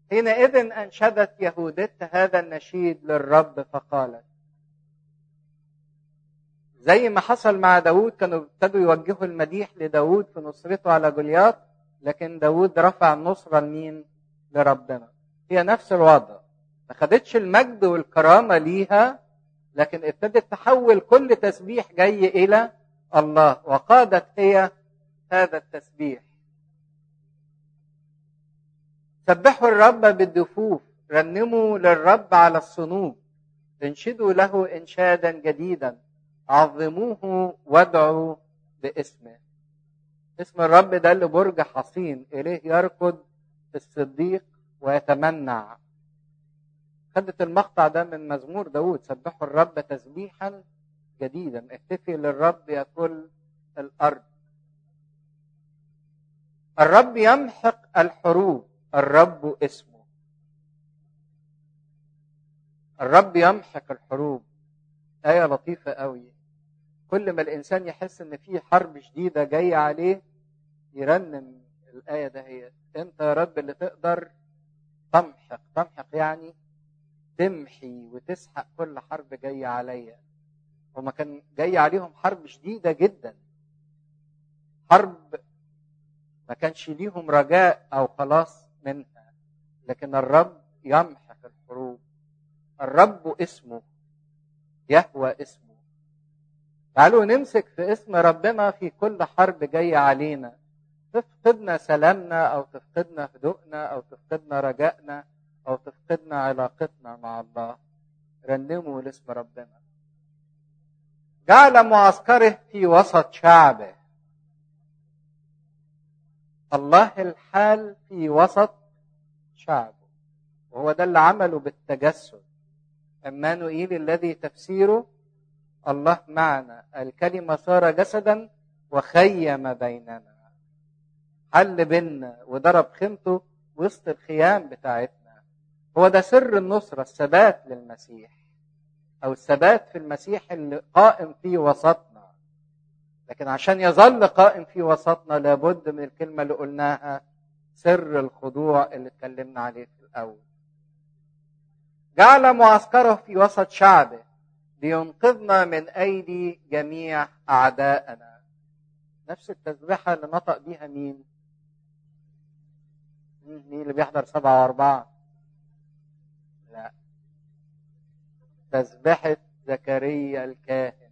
حينئذ أنشدت يهودت هذا النشيد للرب فقالت زي ما حصل مع داود كانوا ابتدوا يوجهوا المديح لداود في نصرته على جولياط لكن داود رفع النصرة لمين؟ لربنا هي نفس الوضع ما خدتش المجد والكرامة ليها لكن ابتدت تحول كل تسبيح جاي إلى الله وقادت هي هذا التسبيح سبحوا الرب بالدفوف رنموا للرب على الصنوب انشدوا له انشادا جديدا عظموه وادعوا باسمه اسم الرب ده اللي برج حصين اليه يركض الصديق ويتمنع خدت المقطع ده من مزمور داود سبحوا الرب تسبيحا جديدا اهتفي للرب يا كل الارض الرب يمحق الحروب الرب اسمه الرب يمحق الحروب آية لطيفة قوي كل ما الإنسان يحس إن في حرب شديدة جاية عليه يرنم الآية ده هي أنت يا رب اللي تقدر تمحق تمحق يعني تمحي وتسحق كل حرب جاية عليا هما كان جاي عليهم حرب شديدة جدا حرب ما كانش ليهم رجاء أو خلاص منها لكن الرب يمحق الحروب الرب اسمه يهوى اسمه تعالوا نمسك في اسم ربنا في كل حرب جاية علينا تفقدنا سلامنا أو تفقدنا هدوءنا أو تفقدنا رجائنا أو تفقدنا علاقتنا مع الله رنموا لاسم ربنا جعل معسكره في وسط شعبه الله الحال في وسط شعبه وهو ده اللي عمله بالتجسد عمانوئيل الذي تفسيره الله معنا الكلمة صار جسدا وخيم بيننا حل بينا وضرب خيمته وسط الخيام بتاعتنا هو ده سر النصرة الثبات للمسيح أو الثبات في المسيح اللي قائم في وسطنا لكن عشان يظل قائم في وسطنا لابد من الكلمة اللي قلناها سر الخضوع اللي اتكلمنا عليه في الأول جعل معسكره في وسط شعبه لينقذنا من أيدي جميع أعدائنا نفس التسبيحة اللي نطق بيها مين؟ مين اللي بيحضر سبعة وأربعة؟ لا تسبحة زكريا الكاهن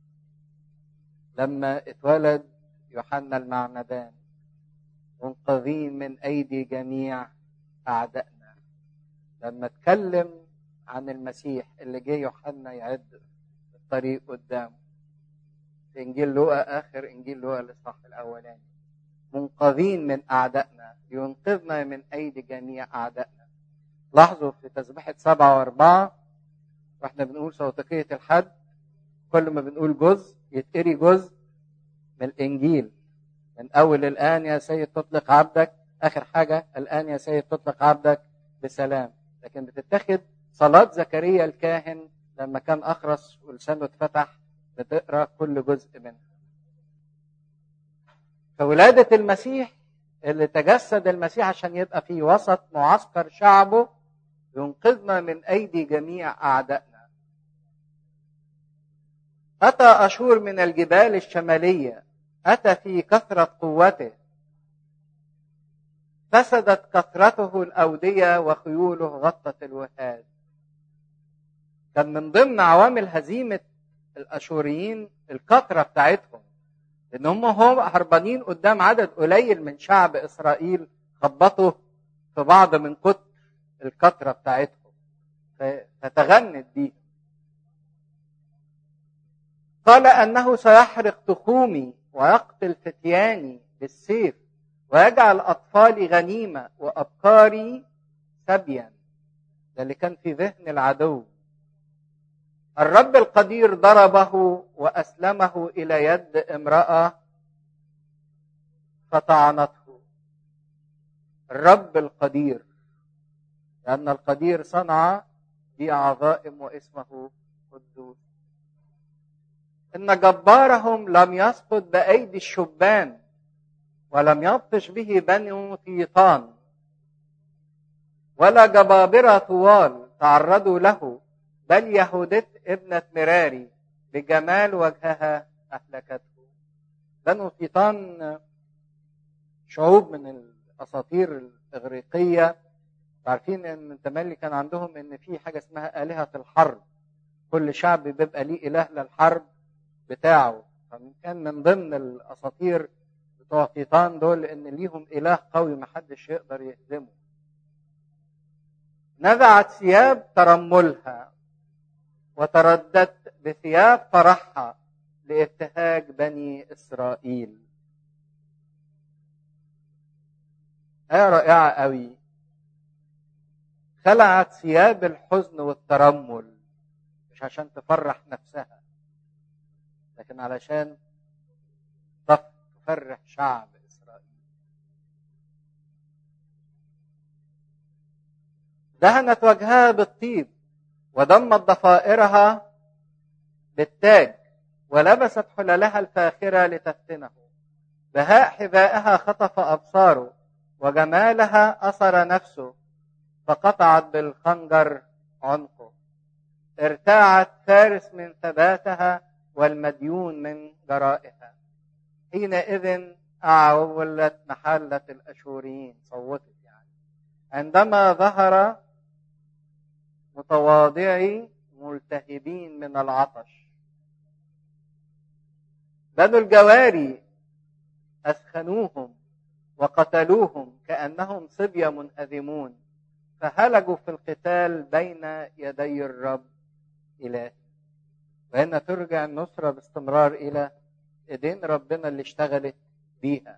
لما اتولد يوحنا المعمدان منقذين من أيدي جميع أعدائنا لما اتكلم عن المسيح اللي جه يوحنا يعد الطريق قدامه في انجيل لوقا اخر انجيل لوقا الاصحاح الاولاني منقذين من اعدائنا لينقذنا من ايدي جميع اعدائنا لاحظوا في تسبيحه سبعه واربعه واحنا بنقول صوتكيه الحد كل ما بنقول جزء يتقري جزء من الانجيل من اول الان يا سيد تطلق عبدك اخر حاجه الان يا سيد تطلق عبدك بسلام لكن بتتخذ صلاة زكريا الكاهن لما كان أخرس ولسانه اتفتح بتقرأ كل جزء منها فولادة المسيح اللي تجسد المسيح عشان يبقى في وسط معسكر شعبه ينقذنا من أيدي جميع أعدائنا أتى أشور من الجبال الشمالية أتى في كثرة قوته فسدت كثرته الأودية وخيوله غطت الوهاد كان من ضمن عوامل هزيمة الأشوريين الكثرة بتاعتهم إن هم هم هربانين قدام عدد قليل من شعب إسرائيل خبطوا في بعض من كتر الكثرة بتاعتهم فتغنت دي قال أنه سيحرق تخومي ويقتل فتياني بالسيف ويجعل أطفالي غنيمة وأبكاري سبيا ده اللي كان في ذهن العدو الرب القدير ضربه وأسلمه إلى يد امرأة فطعنته الرب القدير لأن القدير صنع دي عظائم واسمه قدوس إن جبارهم لم يسقط بأيدي الشبان ولم يبطش به بنو طيطان ولا جبابرة طوال تعرضوا له بل يهودت ابنة مراري بجمال وجهها أهلكته بنو قيطان شعوب من الأساطير الإغريقية عارفين ان تملي كان عندهم ان في حاجه اسمها الهه الحرب كل شعب بيبقى ليه اله للحرب بتاعه فكان من ضمن الاساطير بتوع قيطان دول ان ليهم اله قوي محدش يقدر يهزمه نزعت ثياب ترملها وترددت بثياب فرحها لابتهاج بني اسرائيل آية رائعة قوي خلعت ثياب الحزن والترمل مش عشان تفرح نفسها لكن علشان تفرح شعب اسرائيل دهنت وجهها بالطيب ودمت ضفائرها بالتاج ولبست حللها الفاخره لتفتنه بهاء حذائها خطف ابصاره وجمالها اثر نفسه فقطعت بالخنجر عنقه ارتاعت فارس من ثباتها والمديون من جرائها حينئذ أعولت محلة الأشوريين صوتت يعني عندما ظهر متواضعي ملتهبين من العطش بنو الجواري أسخنوهم وقتلوهم كأنهم صبية منهزمون فهلجوا في القتال بين يدي الرب إلهي وهنا ترجع النصرة باستمرار إلى إيدين ربنا اللي اشتغلت بيها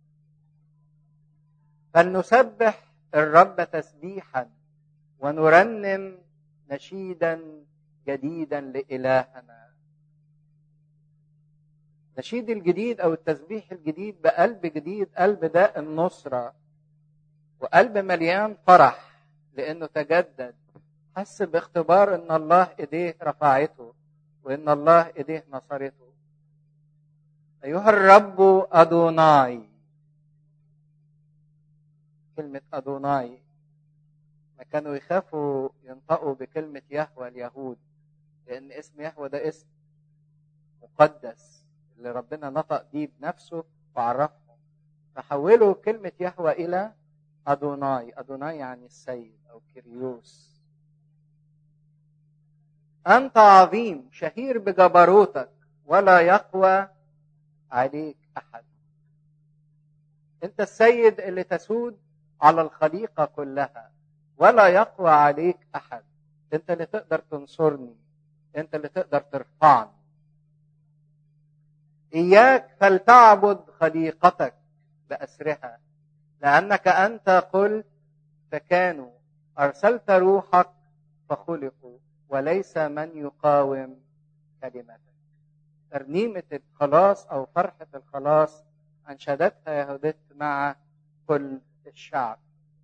فلنسبح الرب تسبيحا ونرنم نشيدا جديدا لإلهنا نشيد الجديد أو التسبيح الجديد بقلب جديد قلب ده النصرة وقلب مليان فرح لانه تجدد حس باختبار ان الله ايديه رفعته وان الله ايديه نصرته ايها الرب ادوناي كلمة أدوناي ما كانوا يخافوا ينطقوا بكلمة يهوى اليهود لأن اسم يهوى ده اسم مقدس اللي ربنا نطق بيه بنفسه وعرفهم فحولوا كلمة يهوى إلى أدوناي أدوناي يعني السيد أو كريوس أنت عظيم شهير بجبروتك ولا يقوى عليك أحد أنت السيد اللي تسود على الخليقة كلها ولا يقوى عليك أحد أنت اللي تقدر تنصرني أنت اللي تقدر ترفعني إياك فلتعبد خليقتك بأسرها لأنك أنت قلت فكانوا أرسلت روحك فخلقوا وليس من يقاوم كلمتك ترنيمة الخلاص أو فرحة الخلاص أنشدتها يهودت مع كل الشعب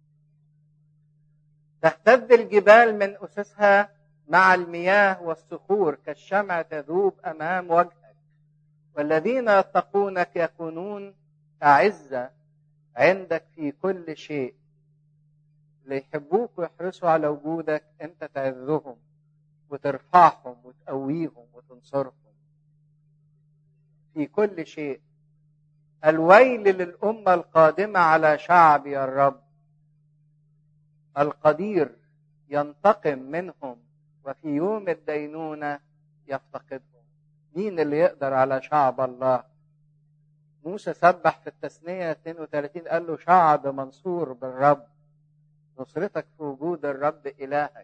تهتز الجبال من أسسها مع المياه والصخور كالشمع تذوب أمام وجهك والذين يتقونك يكونون أعزة عندك في كل شيء اللي يحبوك ويحرصوا على وجودك انت تعزهم وترفعهم وتقويهم وتنصرهم في كل شيء الويل للأمة القادمة على شعب يا الرب القدير ينتقم منهم وفي يوم الدينونة يفتقدهم مين اللي يقدر على شعب الله موسى سبح في التثنية 32 قال له شعب منصور بالرب نصرتك في وجود الرب إلهك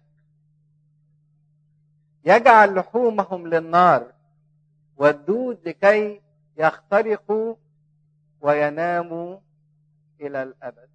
يجعل لحومهم للنار والدود لكي يخترقوا ويناموا إلى الأبد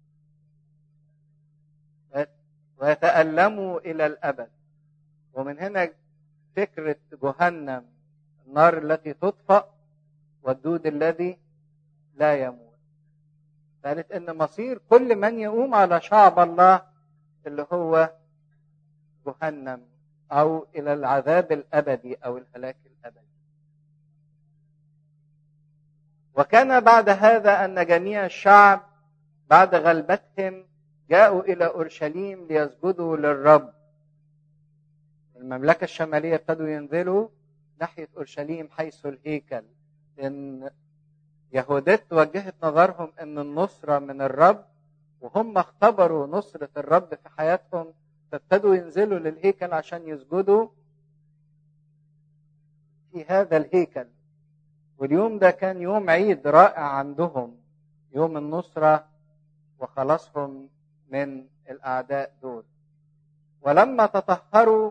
ويتألموا إلى الأبد ومن هنا فكرة جهنم النار التي تطفأ والدود الذي لا يموت قالت ان مصير كل من يقوم على شعب الله اللي هو جهنم او الى العذاب الابدي او الهلاك الابدي وكان بعد هذا ان جميع الشعب بعد غلبتهم جاءوا إلى أورشليم ليسجدوا للرب المملكة الشمالية ابتدوا ينزلوا ناحية أورشليم حيث الهيكل إن يهودات وجهت نظرهم إن النصرة من الرب وهم اختبروا نصرة الرب في حياتهم فابتدوا ينزلوا للهيكل عشان يسجدوا في هذا الهيكل واليوم ده كان يوم عيد رائع عندهم يوم النصرة وخلاصهم من الأعداء دول ولما تطهروا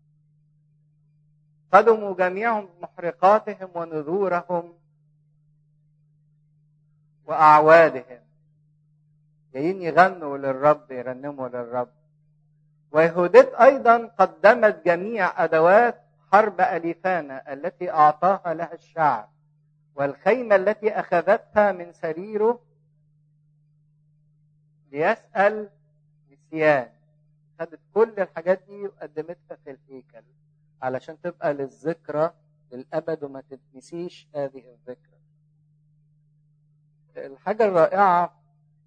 قدموا جميعهم محرقاتهم ونذورهم وأعوادهم جايين يغنوا للرب يرنموا للرب ويهودت أيضا قدمت جميع أدوات حرب أليفانا التي أعطاها لها الشعب والخيمة التي أخذتها من سريره ليسأل نسيان خدت كل الحاجات دي وقدمتها في الهيكل علشان تبقى للذكرى للأبد وما تتنسيش هذه الذكرى الحاجة الرائعة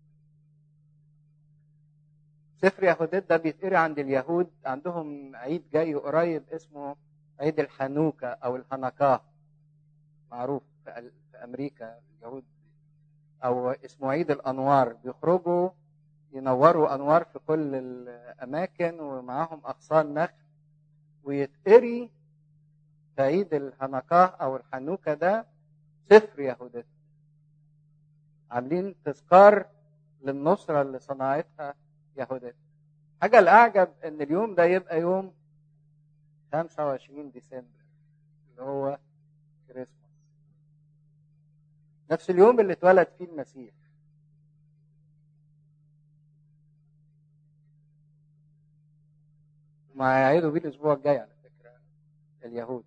سفر يهوديت ده بيتقري عند اليهود عندهم عيد جاي قريب اسمه عيد الحنوكة أو الهنكاه معروف في أمريكا اليهود أو اسمه عيد الأنوار بيخرجوا ينوروا أنوار في كل الأماكن ومعاهم أغصان نخل ويتقري في عيد الهنكاه أو الحنوكة ده سفر يهوديت عاملين تذكار للنصرة اللي صنعتها يهوديت حاجة الأعجب إن اليوم ده يبقى يوم 25 ديسمبر اللي هو كريسماس نفس اليوم اللي اتولد فيه المسيح ما يعيدوا بيه الأسبوع الجاي على فكرة اليهود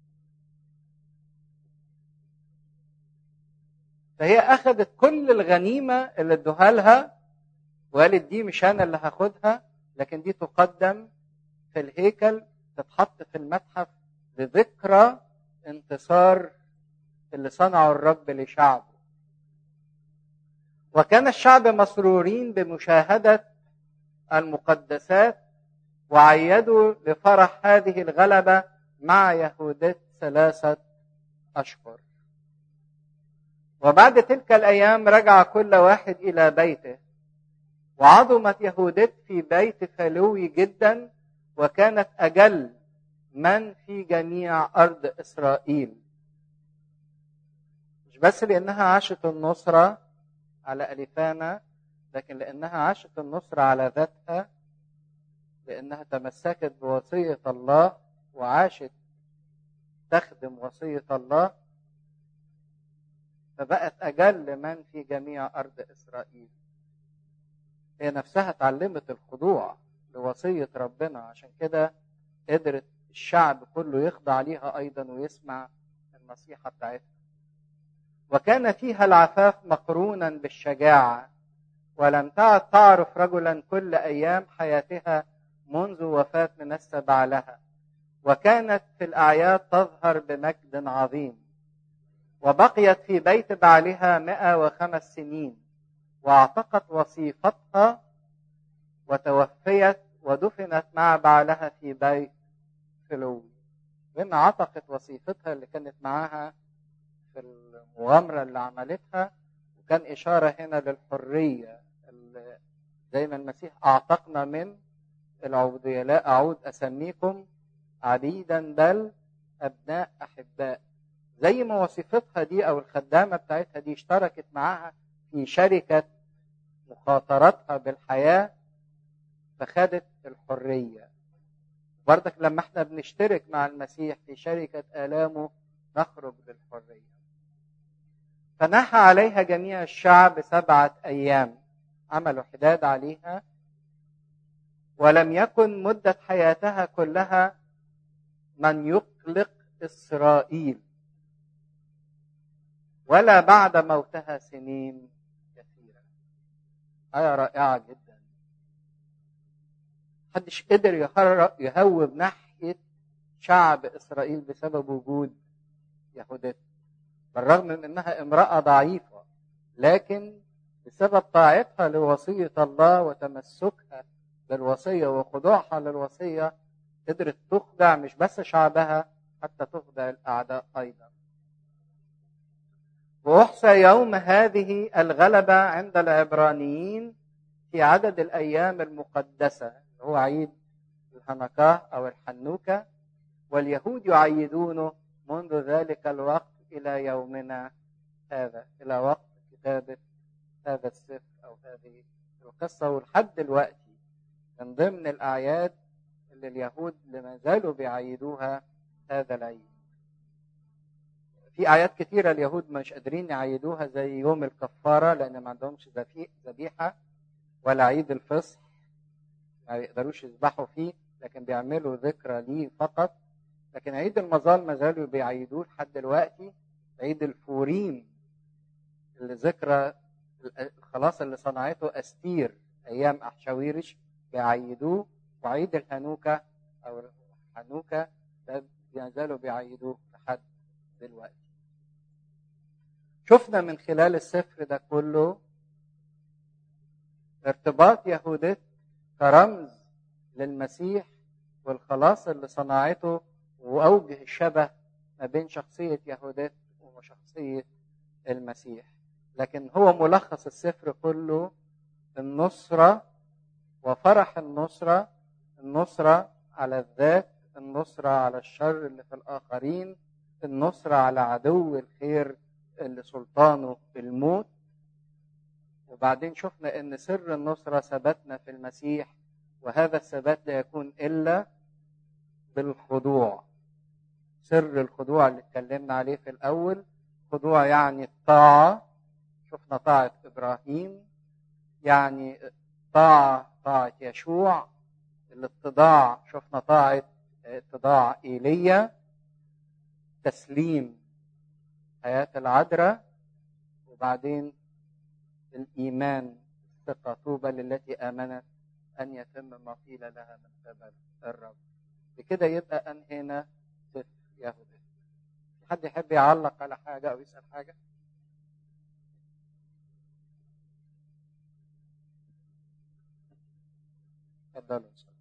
فهي أخذت كل الغنيمة اللي ادوها لها وقالت دي مش أنا اللي هاخدها لكن دي تقدم في الهيكل تتحط في المتحف لذكرى انتصار اللي صنعه الرب لشعبه وكان الشعب مسرورين بمشاهدة المقدسات وعيدوا لفرح هذه الغلبة مع يهودت ثلاثة أشهر وبعد تلك الأيام رجع كل واحد إلى بيته وعظمت يهودت في بيت فلوي جدا وكانت أجل من في جميع أرض إسرائيل مش بس لأنها عاشت النصرة على أليفانا لكن لأنها عاشت النصرة على ذاتها لأنها تمسكت بوصية الله وعاشت تخدم وصية الله فبقت أجل من في جميع أرض إسرائيل هي نفسها اتعلمت الخضوع لوصية ربنا عشان كده قدرت الشعب كله يخضع ليها أيضا ويسمع النصيحة بتاعتها وكان فيها العفاف مقرونا بالشجاعة ولم تعد تعرف رجلا كل أيام حياتها منذ وفاة منسى بعلها وكانت في الأعياد تظهر بمجد عظيم وبقيت في بيت بعلها مئة وخمس سنين واعتقت وصيفتها وتوفيت ودفنت مع بعلها في بيت فلوي لما عتقت وصيفتها اللي كانت معاها في المغامرة اللي عملتها وكان إشارة هنا للحرية اللي زي ما المسيح أعتقنا من العبودية لا أعود أسميكم عبيدا بل أبناء أحباء زي ما وصيفتها دي أو الخدامة بتاعتها دي اشتركت معاها في شركة مخاطرتها بالحياة فخدت الحرية بردك لما احنا بنشترك مع المسيح في شركة آلامه نخرج للحرية فنحى عليها جميع الشعب سبعة أيام عملوا حداد عليها ولم يكن مدة حياتها كلها من يقلق إسرائيل ولا بعد موتها سنين كثيرة آية رائعة جدا محدش قدر يهوب ناحية شعب إسرائيل بسبب وجود يهودات بالرغم من أنها امرأة ضعيفة لكن بسبب طاعتها لوصية الله وتمسكها بالوصية وخضوعها للوصية قدرت تخدع مش بس شعبها حتى تخدع الأعداء أيضا وأحصى يوم هذه الغلبة عند العبرانيين في عدد الأيام المقدسة هو عيد الهنكاه أو الحنوكة واليهود يعيدونه منذ ذلك الوقت إلى يومنا هذا إلى وقت كتابة هذا السفر أو هذه القصة ولحد دلوقتي من ضمن الأعياد اللي اليهود لما زالوا بيعيدوها هذا العيد في أعياد كثيرة اليهود مش قادرين يعيدوها زي يوم الكفارة لأن ما عندهمش ذبيحة ولا عيد الفصح ما بيقدروش يذبحوا فيه لكن بيعملوا ذكرى ليه فقط لكن عيد المظال ما زالوا بيعيدوه لحد دلوقتي عيد الفوريم اللي ذكرى الخلاص اللي صنعته استير ايام احشاويرش بيعيدوه وعيد الهنوكه او الحنوكه ده ما زالوا بيعيدوه لحد دلوقتي شفنا من خلال السفر ده كله ارتباط يهودت كرمز للمسيح والخلاص اللي صنعته واوجه الشبه ما بين شخصيه يهودت وشخصيه المسيح لكن هو ملخص السفر كله النصره وفرح النصره النصره على الذات النصره على الشر اللي في الاخرين النصره على عدو الخير اللي سلطانه الموت وبعدين شفنا ان سر النصره ثبتنا في المسيح وهذا الثبات لا يكون الا بالخضوع سر الخضوع اللي اتكلمنا عليه في الاول خضوع يعني الطاعه شفنا طاعه ابراهيم يعني طاعه طاعه يشوع الاتضاع شفنا طاعه اتضاع ايليا تسليم حياه العذراء وبعدين الايمان الثقه طوبى للتي امنت ان يتم ما قيل لها من قبل الرب بكده يبقى انهينا سفر يهوذا حد يحب يعلق على حاجه او يسال حاجه اتفضلوا